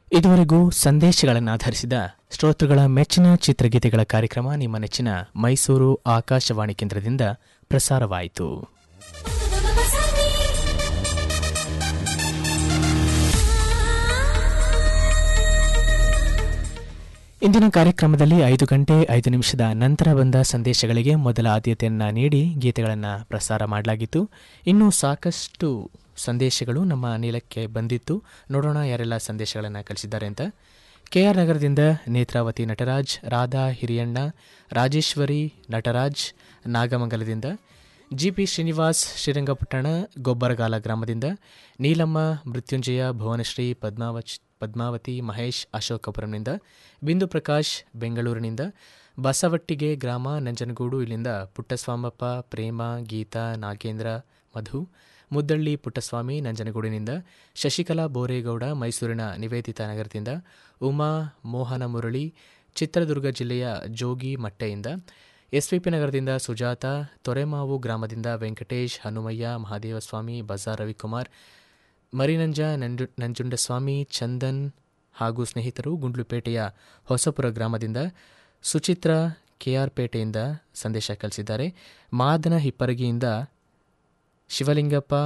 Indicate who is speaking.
Speaker 1: ಇದುವರೆಗೂ ಸಂದೇಶಗಳನ್ನು ಆಧರಿಸಿದ ಶ್ರೋತೃಗಳ ಮೆಚ್ಚಿನ ಚಿತ್ರಗೀತೆಗಳ ಕಾರ್ಯಕ್ರಮ ನಿಮ್ಮ ನೆಚ್ಚಿನ ಮೈಸೂರು ಆಕಾಶವಾಣಿ ಕೇಂದ್ರದಿಂದ ಪ್ರಸಾರವಾಯಿತು ಇಂದಿನ ಕಾರ್ಯಕ್ರಮದಲ್ಲಿ ಐದು ಗಂಟೆ ಐದು ನಿಮಿಷದ ನಂತರ ಬಂದ ಸಂದೇಶಗಳಿಗೆ ಮೊದಲ ಆದ್ಯತೆಯನ್ನು ನೀಡಿ ಗೀತೆಗಳನ್ನು ಪ್ರಸಾರ ಮಾಡಲಾಗಿತ್ತು ಇನ್ನು ಸಾಕಷ್ಟು ಸಂದೇಶಗಳು ನಮ್ಮ ನೀಲಕ್ಕೆ ಬಂದಿತ್ತು ನೋಡೋಣ ಯಾರೆಲ್ಲ ಸಂದೇಶಗಳನ್ನು ಕಳಿಸಿದ್ದಾರೆ ಅಂತ ಕೆ ಆರ್ ನಗರದಿಂದ ನೇತ್ರಾವತಿ ನಟರಾಜ್ ರಾಧಾ ಹಿರಿಯಣ್ಣ ರಾಜೇಶ್ವರಿ ನಟರಾಜ್ ನಾಗಮಂಗಲದಿಂದ ಜಿ ಪಿ ಶ್ರೀನಿವಾಸ್ ಶ್ರೀರಂಗಪಟ್ಟಣ ಗೊಬ್ಬರಗಾಲ ಗ್ರಾಮದಿಂದ ನೀಲಮ್ಮ ಮೃತ್ಯುಂಜಯ ಭುವನಶ್ರೀ ಪದ್ಮಾವಚ್ ಪದ್ಮಾವತಿ ಮಹೇಶ್ ಅಶೋಕಪುರಂನಿಂದ ಬಿಂದು ಪ್ರಕಾಶ್ ಬೆಂಗಳೂರಿನಿಂದ ಬಸವಟ್ಟಿಗೆ ಗ್ರಾಮ ನಂಜನಗೂಡು ಇಲ್ಲಿಂದ ಪುಟ್ಟಸ್ವಾಮಪ್ಪ ಪ್ರೇಮ ಗೀತಾ ನಾಗೇಂದ್ರ ಮಧು ಮುದ್ದಳ್ಳಿ ಪುಟ್ಟಸ್ವಾಮಿ ನಂಜನಗೂಡಿನಿಂದ ಶಶಿಕಲಾ ಬೋರೇಗೌಡ ಮೈಸೂರಿನ ನಿವೇದಿತಾ ನಗರದಿಂದ ಉಮಾ ಮೋಹನ ಮುರಳಿ ಚಿತ್ರದುರ್ಗ ಜಿಲ್ಲೆಯ ಜೋಗಿ ಮಟ್ಟೆಯಿಂದ ಎಸ್ವಿಪಿ ನಗರದಿಂದ ಸುಜಾತ ತೊರೆಮಾವು ಗ್ರಾಮದಿಂದ ವೆಂಕಟೇಶ್ ಹನುಮಯ್ಯ ಮಹಾದೇವಸ್ವಾಮಿ ಬಜಾರ್ ರವಿಕುಮಾರ್ ಮರಿನಂಜ ನಂಜು ನಂಜುಂಡಸ್ವಾಮಿ ಚಂದನ್ ಹಾಗೂ ಸ್ನೇಹಿತರು ಗುಂಡ್ಲುಪೇಟೆಯ ಹೊಸಪುರ ಗ್ರಾಮದಿಂದ ಸುಚಿತ್ರ ಕೆಆರ್ ಪೇಟೆಯಿಂದ ಸಂದೇಶ ಕಳಿಸಿದ್ದಾರೆ ಮಾದನ ಹಿಪ್ಪರಗಿಯಿಂದ ಶಿವಲಿಂಗಪ್ಪ